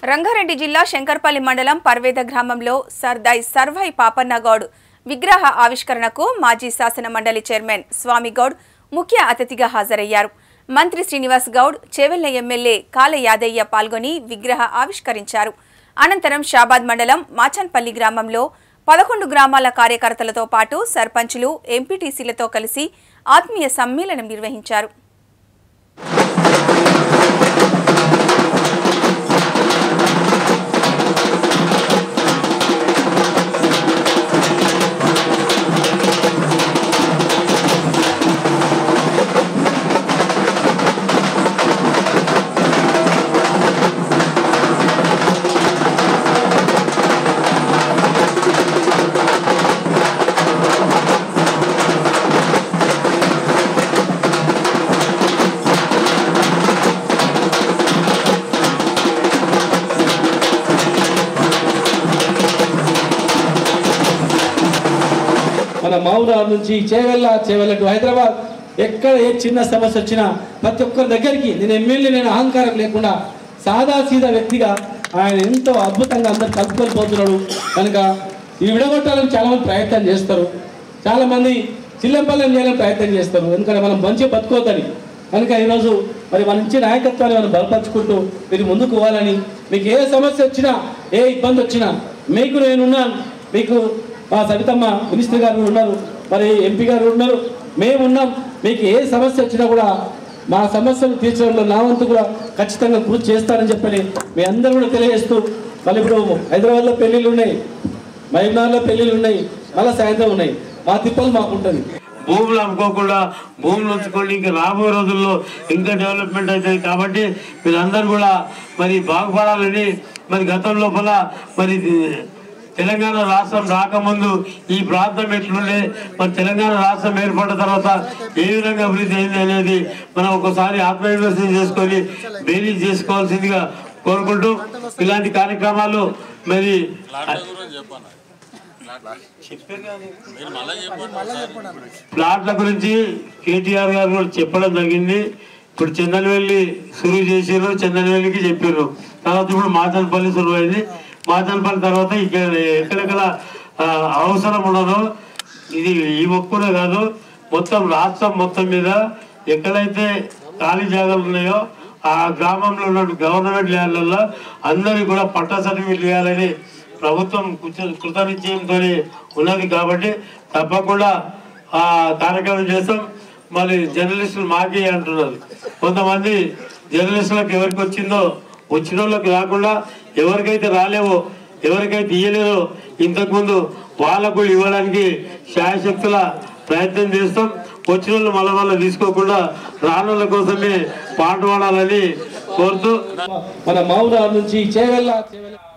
రంగారెడ్డి జిల్లా శంకర్పల్లి మండలం పర్వేద గ్రామంలో సర్దాయ్ సర్వై పాపన్నగౌడ్ విగ్రహ ఆవిష్కరణకు మాజీ శాసన మండలి చైర్మన్ స్వామిగౌడ్ ముఖ్య అతిథిగా హాజరయ్యారు మంత్రి శ్రీనివాస్ గౌడ్ చేవెళ్ల ఎమ్మెల్యే కాల యాదయ్య పాల్గొని విగ్రహ ఆవిష్కరించారు అనంతరం షాబాద్ మండలం మాచన్పల్లి గ్రామంలో పదకొండు గ్రామాల కార్యకర్తలతో పాటు సర్పంచులు ఎంపీటీసీలతో కలిసి ఆత్మీయ సమ్మేళనం నిర్వహించారు మన మౌనార్ నుంచి చేవెళ్ళ చేవెళ్ళ టు హైదరాబాద్ ఎక్కడ ఏ చిన్న సమస్య వచ్చినా ప్రతి ఒక్కరి దగ్గరికి నేను ఎమ్మెల్యే నేను అహంకారం లేకుండా సాదా సీదా వ్యక్తిగా ఆయన ఎంతో అద్భుతంగా అందరు కలుపుకొని పోతున్నాడు కనుక ఈ విడగొట్టాలని చాలా మంది ప్రయత్నం చేస్తారు చాలా మంది చిల్లంపల్లెం చేయాలని ప్రయత్నం చేస్తారు ఎందుకంటే మనం మంచిగా బతుకోవద్దని కనుక ఈరోజు మరి మన ఇచ్చే నాయకత్వాన్ని మనం బలపరుచుకుంటూ మీరు ముందుకు పోవాలని మీకు ఏ సమస్య వచ్చినా ఏ ఇబ్బంది వచ్చినా మీకు నేనున్నాను మీకు మా సవితమ్మ మినిస్టర్ గారు ఉన్నారు మరి ఎంపీ గారు ఉన్నారు మేము ఉన్నాం మీకు ఏ సమస్య వచ్చినా కూడా మా సమస్యలు తీర్చడంలో నా వంతు కూడా ఖచ్చితంగా కృషి చేస్తానని చెప్పని మీ అందరూ కూడా తెలియజేస్తూ మళ్ళీ ఇప్పుడు హైదరాబాద్లో పెళ్ళిళ్ళు ఉన్నాయి మహబూబ్నగర్లో పెళ్ళిళ్ళు ఉన్నాయి మళ్ళీ సాయంత్రం ఉన్నాయి మా తిప్పలు మాకు ఉంటుంది భూములు అమ్ముకోకుండా భూములు ఉంచుకోండి ఇంకా రాబోయే రోజుల్లో ఇంకా డెవలప్మెంట్ అవుతుంది కాబట్టి మీరందరూ కూడా మరి బాగుపడాలని మరి గతం లోపల మరి తెలంగాణ రాష్ట్రం రాకముందు ఈ ప్రాంతం ఎట్లుండే మరి తెలంగాణ రాష్ట్రం ఏర్పడిన తర్వాత ఏ విధంగా అభివృద్ధి అయింది అనేది మనం ఒకసారి ఆత్మవిమర్శనం చేసుకొని బేరీ చేసుకోవాల్సిందిగా కోరుకుంటూ ఇలాంటి కార్యక్రమాలు మరి ప్లాట్ల గురించి కేటీఆర్ గారు కూడా చెప్పడం జరిగింది ఇప్పుడు చందనవెల్లి సురువు చేసారు చందనవెల్లికి చెప్పారు తర్వాత ఇప్పుడు మాచనపల్లి సురువు అయింది మాచనపల్లి తర్వాత ఇక్కడ ఎక్కడెక్కడ ఆ, అవసరం ఉన్నదో ఇది ఈ ఒక్కడే కాదు మొత్తం రాష్ట్రం మొత్తం మీద ఎక్కడైతే ఖాళీ జాగాలు ఉన్నాయో ఆ గ్రామంలో ఉన్న గవర్నమెంట్ ల్యాండ్లలో అందరికీ కూడా పట్టా సర్టిఫికేట్ ఇవ్వాలని ప్రభుత్వం కృత- కృతనిశ్చయంతో ఉన్నది కాబట్టి తప్పకుండా ఆ కార్యక్రమం చేస్తాం మరి జర్నలిస్టులు మాకే అంటున్నారు కొంతమంది జర్నలిస్టులకు ఎవరికి వచ్చిందో వచ్చిన వాళ్ళకి రాకుండా ఎవరికైతే రాలేవో ఎవరికైతే ఇయ్యలేదో ఇంతకుముందు వాళ్ళకు కూడా ఇవ్వడానికి శాయశక్తుల ప్రయత్నం చేస్తాం వచ్చిన వాళ్ళు మళ్ళీ మళ్ళీ తీసుకోకుండా రానుల కోసమే పాటు పాడాలని కోరుతూ మన మౌనార్ నుంచి చేవెళ్ళ చేవెళ్ళ